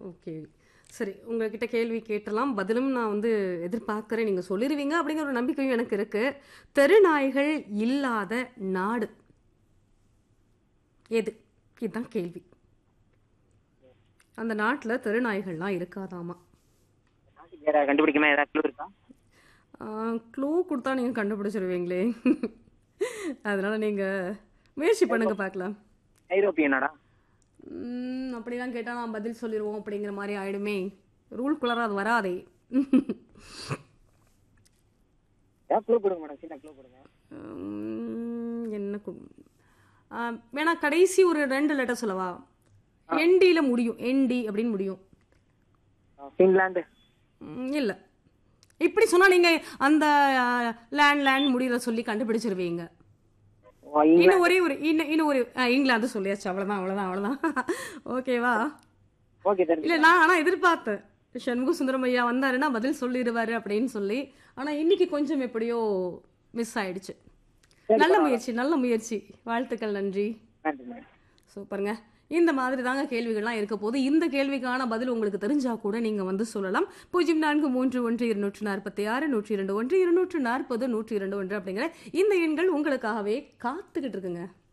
okay சரி உங்ககிட்ட கேள்வி கேட்டலாம் பதிலும் நான் வந்து எதிர்பார்க்குறேன் நீங்கள் சொல்லிடுவீங்க அப்படிங்கிற ஒரு நம்பிக்கையும் எனக்கு இருக்கு தெருநாய்கள் இல்லாத நாடு எது இதுதான் கேள்வி அந்த நாட்டில் தெருநாய்கள்லாம் இருக்காதாமா வேற கண்டுபிடிக்குமா ஏதாவது க்ளூ இருக்கா க்ளூ கொடுத்தா நீங்கள் கண்டுபிடிச்சிருவீங்களே அதனால நீங்கள் முயற்சி பண்ணுங்க பார்க்கலாம் ஐரோப்பிய நாடா ம், அப்படிலாம் கேட்டால் நான் பதில் சொல்லிடுவோம் அப்படிங்கிற மாதிரி ஆயிடுமே ரூல்குள்ளராக அது வராதே ஏதாவது க்ளூ கொடுங்க மேடம் சின்ன க்ளூ கொடுங்க ம், என்ன கு- ஆ, வேணா கடைசி ஒரு ரெண்டு லெட்டர் சொல்லவா எண்டியில் முடியும் என்டி அப்படின்னு முடியும் ஃபின்லாந்து இல்லை இப்படி சொன்னால் நீங்கள் அந்த லேண்ட் லேண்ட் முடியல சொல்லி கண்டுபிடிச்சிருவீங்க ஓ, இங்க- இன்னும் ஒரே ஒரு இன்னும் இன்னும் ஒரு ஆ, இங்கிலாந்து சொல்லியாச்சு அவ்வளோதான் அவ்வளோதான் அவ்வளோதான் ஓகேவா ஓகே தெரிஞ்சு இல்லை நான் ஆனால் எதிர்பார்த்தேன் சண்முக சுந்தரம் ஐயா வந்தாருன்னா பதில் சொல்லிடுவாரு அப்படின்னு சொல்லி ஆனால் இன்னைக்கு கொஞ்சம் எப்படியோ மிஸ் ஆயிடுச்சு நல்ல முயற்சி நல்ல முயற்சி வாழ்த்துக்கள் நன்றி நன்றி மேடம் சூப்பருங்க இந்த மாதிரி தாங்க கேள்விகள்லாம் இருக்க போது இந்த கேள்விக்கான பதில் உங்களுக்கு தெரிஞ்சா கூட நீங்க வந்து சொல்லலாம் பூஜ்ஜியம் நான்கு மூன்று ஒன்று இருநூற்று நாற்பத்தி ஆறு நூற்றி இரண்டு ஒன்று இருநூற்று நாற்பது நூற்றி இரண்டு ஒன்று அப்படிங்கிற இந்த எண்கள் உங்களுக்காகவே காத்துக்கிட்டு இருக்குங்க